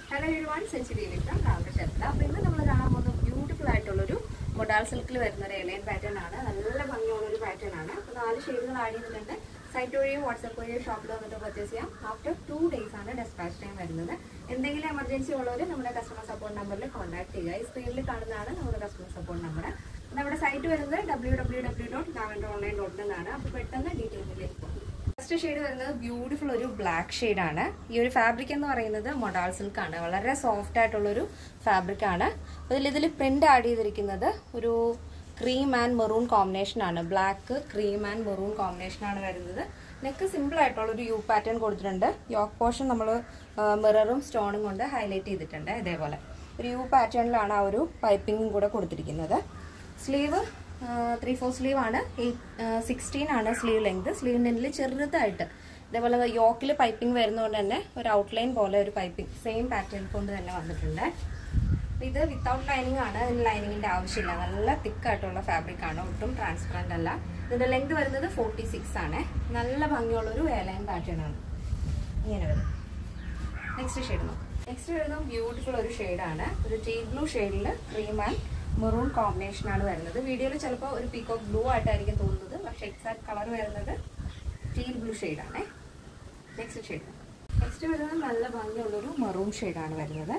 hello എഴുവാൻ century Vikram കാമറച്ചേർത്ത അപ്പോൾ ഇന്ന് നമ്മൾ കാണാൻ പോകുന്ന ബ്യൂട്ടിഫുൾ ആയിട്ടുള്ളൊരു മൊഡാൾ സിൽക്കിൽ വരുന്ന ഒരു എലൈൻ പാറ്റേൺ ആണ് നല്ല ഭംഗിയുള്ള ഒരു പാറ്റേൺ ആണ് അപ്പോൾ നാല് ഷെയ്ഡുകൾ ആഡ് ചെയ്തിട്ടുണ്ട് സൈറ്റ് വഴിയോ വാട്സപ്പ് വഴിയോ ഷോപ്പിൽ വന്നിട്ട് പർച്ചേസ് ചെയ്യാം ആഫ്റ്റർ ടു ഡേയ്സ് ആണ് ഡെസ്പാച്ച് ടൈം വരുന്നത് എന്തെങ്കിലും എമർജൻസി ഉള്ളവർ നമ്മുടെ കസ്റ്റമർ സപ്പോർട്ട് നമ്പറിൽ കോൺടാക്ട് ചെയ്യുക ഈ സ്ക്രീനിൽ കാണുന്നതാണ് നമ്മുടെ കസ്റ്റമർ സപ്പോർട്ട് നമ്പർ നമ്മുടെ സൈറ്റ് വരുന്നത് ഡബ്ല്യൂ ഡബ്ല്യൂ ഡബ്ല്യൂ ഡോട്ട് ഗാവൻഡർ ഓൺലൈൻ ഡോട്ട് എന്നാണ് അപ്പോൾ പെട്ടെന്ന് ഡീറ്റെയിൽസിലേക്ക് പോകും ഫസ്റ്റ് ഷെയ്ഡ് വരുന്നത് ബ്യൂട്ടിഫുൾ ഒരു ബ്ലാക്ക് ആണ് ഈ ഒരു ഫാബ്രിക് എന്ന് പറയുന്നത് മൊഡാൾ സിൽക്ക് ആണ് വളരെ സോഫ്റ്റ് ആയിട്ടുള്ളൊരു ഫാബ്രിക് ആണ് അതിൽ ഇതിൽ പ്രിന്റ് ആഡ് ചെയ്തിരിക്കുന്നത് ഒരു ക്രീം ആൻഡ് മെറൂൺ കോമ്പിനേഷൻ ആണ് black cream and maroon combination ആണ് വരുന്നത് നെക്ക് സിമ്പിൾ ആയിട്ടുള്ള ഒരു യു പാറ്റേൺ കൊടുത്തിട്ടുണ്ട് യോക്ക് പോർഷൻ നമ്മൾ മിററും സ്റ്റോണും കൊണ്ട് ഹൈലൈറ്റ് ചെയ്തിട്ടുണ്ട് ഇതേപോലെ ഒരു യു പാറ്റേണിലാണ് ആ ഒരു പൈപ്പിങ്ങും കൂടെ കൊടുത്തിരിക്കുന്നത് സ്ലീവ് ത്രീ ഫോർ സ്ലീവ് ആണ് എയ്റ്റ് സിക്സ്റ്റീൻ ആണ് സ്ലീവ് ലെങ്ത് സ്ലീവിൻ്റെ എൻഡിൽ ചെറുതായിട്ട് ഇതേപോലെ യോക്കിൽ പൈപ്പിംഗ് വരുന്നതുകൊണ്ട് തന്നെ ഒരു ഔട്ട്ലൈൻ പോലെ ഒരു പൈപ്പിംഗ് സെയിം പാറ്റേൺ കൊണ്ട് തന്നെ വന്നിട്ടുണ്ട് ഇത് വിത്തൗട്ട് ലൈനിങ് ആണ് ഇതിന് ലൈനിങ്ങിന്റെ ആവശ്യമില്ല നല്ല തിക്കായിട്ടുള്ള ഫാബ്രിക് ആണ് ഒട്ടും ട്രാൻസ്പെറന്റ് അല്ല ഇതിന്റെ ലെങ്ത് വരുന്നത് ഫോർട്ടി സിക്സ് ആണ് നല്ല ഭംഗിയുള്ള ഒരു എയർലൈൻ പാറ്റേൺ ആണ് ഇങ്ങനെ വരും നെക്സ്റ്റ് ഷെയ്ഡ് നോക്കാം നെക്സ്റ്റ് വരുന്നത് ബ്യൂട്ടിഫുൾ ഒരു ഷെയ്ഡാണ് ഒരു ടീ ബ്ലൂ ഷെയ്ഡിൽ ക്രീം ആൻഡ് മെറൂൺ കോമ്പിനേഷൻ ആണ് വരുന്നത് വീഡിയോയിൽ ചിലപ്പോൾ ഒരു പീക്കോക്ക് ബ്ലൂ ആയിട്ടായിരിക്കും തോന്നുന്നത് പക്ഷെ എക്സാക്ട് കളർ വരുന്നത് ടീൽ ബ്ലൂ ഷെയ്ഡാണ് നെക്സ്റ്റ് ഷെയ്ഡ് നെക്സ്റ്റ് വരുന്നത് നല്ല ഭംഗിയുള്ളൊരു മെറൂൺ ഷെയ്ഡാണ് വരുന്നത്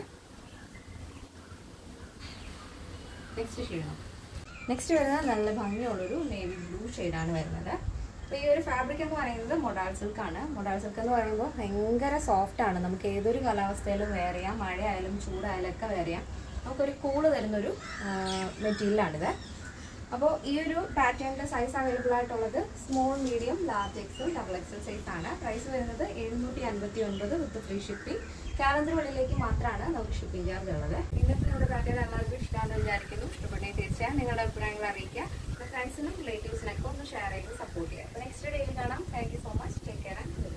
നെക്സ്റ്റ് ഷെയ്ഡ് നെക്സ്റ്റ് വരുന്നത് നല്ല ഭംഗിയുള്ളൊരു നേവി ബ്ലൂ ഷെയ്ഡാണ് വരുന്നത് അപ്പോൾ ഈ ഒരു ഫാബ്രിക് എന്ന് പറയുന്നത് മൊഡാൾ സിൽക്ക് ആണ് മൊഡാൾ സിൽക്ക് എന്ന് പറയുമ്പോൾ ഭയങ്കര സോഫ്റ്റ് ആണ് നമുക്ക് ഏതൊരു കാലാവസ്ഥയിലും വെയർ ചെയ്യാം മഴയായാലും ചൂടായാലും ഒക്കെ വെയർ ചെയ്യാം നമുക്കൊരു കൂള് തരുന്നൊരു മെറ്റീരിയലാണിത് അപ്പോൾ ഈ ഒരു പാറ്റേണിൻ്റെ സൈസ് അവൈലബിൾ ആയിട്ടുള്ളത് small medium large XL double XL size ആണ് പ്രൈസ് വരുന്നത് എഴുന്നൂറ്റി അൻപത്തി ഒൻപത് വിത്ത് ഫ്രീ ഷിപ്പിംഗ് കാലണ്ടർ വെളിയിലേക്ക് മാത്രമാണ് നമുക്ക് ഷിപ്പിംഗ് ചാർജ് ഉള്ളത് ഇന്നത്തെ നമ്മുടെ പാറ്റേൺ എല്ലാവർക്കും ഇഷ്ടമാണെന്ന് വിചാരിക്കുന്നു ഇഷ്ടപ്പെട്ടെങ്കിൽ തീർച്ചയായും നിങ്ങളുടെ അഭിപ്രായങ്ങൾ അറിയിക്കുക ഫ്രണ്ട്സിനും റിലേറ്റീവ്സിനൊക്കെ ഒന്ന് ഷെയർ ചെയ്ത് സപ്പോർട്ട് ചെയ്യുക അപ്പോൾ നെക്സ്റ്റ് ഡേയിൽ കാണാം thank you so much take care and